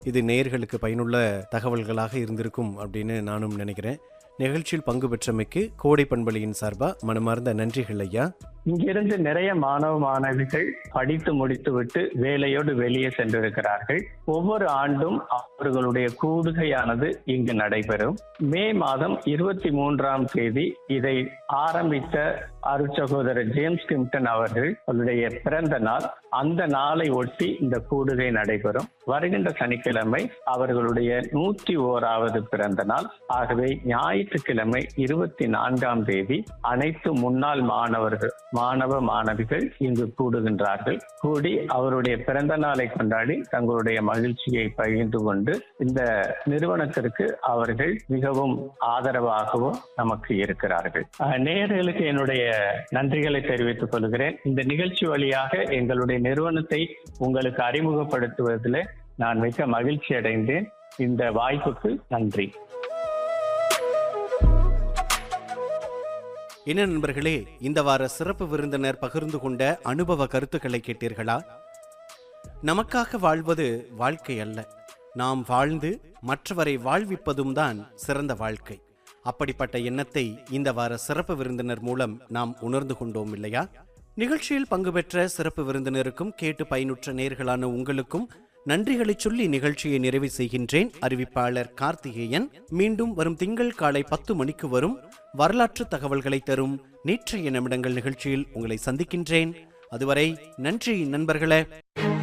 இது நேயர்களுக்கு பயனுள்ள தகவல்களாக இருந்திருக்கும் அப்படின்னு நானும் நினைக்கிறேன் நிகழ்ச்சியில் பங்கு பெற்றமைக்கு கோடை பண்பலியின் சார்பா மனமார்ந்த நன்றிகள் ஐயா இங்கிருந்து நிறைய மாணவ மாணவிகள் படித்து முடித்துவிட்டு வேலையோடு வெளியே சென்றிருக்கிறார்கள் ஒவ்வொரு ஆண்டும் அவர்களுடைய கூடுகையானது இங்கு நடைபெறும் மே மாதம் இருபத்தி மூன்றாம் தேதி இதை ஆரம்பித்த அருட்சகோதரர் ஜேம்ஸ் கிம்டன் அவர்கள் அவருடைய பிறந்த நாள் அந்த நாளை ஒட்டி இந்த கூடுகை நடைபெறும் வருகின்ற சனிக்கிழமை அவர்களுடைய நூற்றி ஓராவது பிறந்த நாள் ஆகவே ஞாயிற்றுக்கிழமை இருபத்தி நான்காம் தேதி அனைத்து முன்னாள் மாணவர்கள் மாணவ மாணவிகள் இங்கு கூடுகின்றார்கள் கூடி அவருடைய பிறந்த நாளை கொண்டாடி தங்களுடைய மகிழ்ச்சியை பகிர்ந்து கொண்டு இந்த நிறுவனத்திற்கு அவர்கள் மிகவும் ஆதரவாகவும் நமக்கு இருக்கிறார்கள் அஹ், நேயர்களுக்கு என்னுடைய நன்றிகளை தெரிவித்துக் கொள்கிறேன் இந்த நிகழ்ச்சி வழியாக எங்களுடைய நிறுவனத்தை உங்களுக்கு அறிமுகப்படுத்துவதில் நான் மிக்க மகிழ்ச்சி அடைந்தேன் இந்த வாய்ப்புக்கு நன்றி என்ன நண்பர்களே இந்த வார சிறப்பு விருந்தினர் பகிர்ந்து கொண்ட அனுபவ கருத்துக்களை கேட்டீர்களா நமக்காக வாழ்வது வாழ்க்கை அல்ல நாம் வாழ்ந்து மற்றவரை வாழ்விப்பதும் தான் சிறந்த வாழ்க்கை அப்படிப்பட்ட எண்ணத்தை இந்த வார சிறப்பு விருந்தினர் மூலம் நாம் உணர்ந்து கொண்டோம் இல்லையா நிகழ்ச்சியில் பங்கு பெற்ற சிறப்பு விருந்தினருக்கும் கேட்டு பயனுற்ற நேர்களான உங்களுக்கும் நன்றிகளை சொல்லி நிகழ்ச்சியை நிறைவு செய்கின்றேன் அறிவிப்பாளர் கார்த்திகேயன் மீண்டும் வரும் திங்கள் காலை பத்து மணிக்கு வரும் வரலாற்று தகவல்களை தரும் நேற்றைய நிமிடங்கள் நிகழ்ச்சியில் உங்களை சந்திக்கின்றேன் அதுவரை நன்றி நண்பர்களே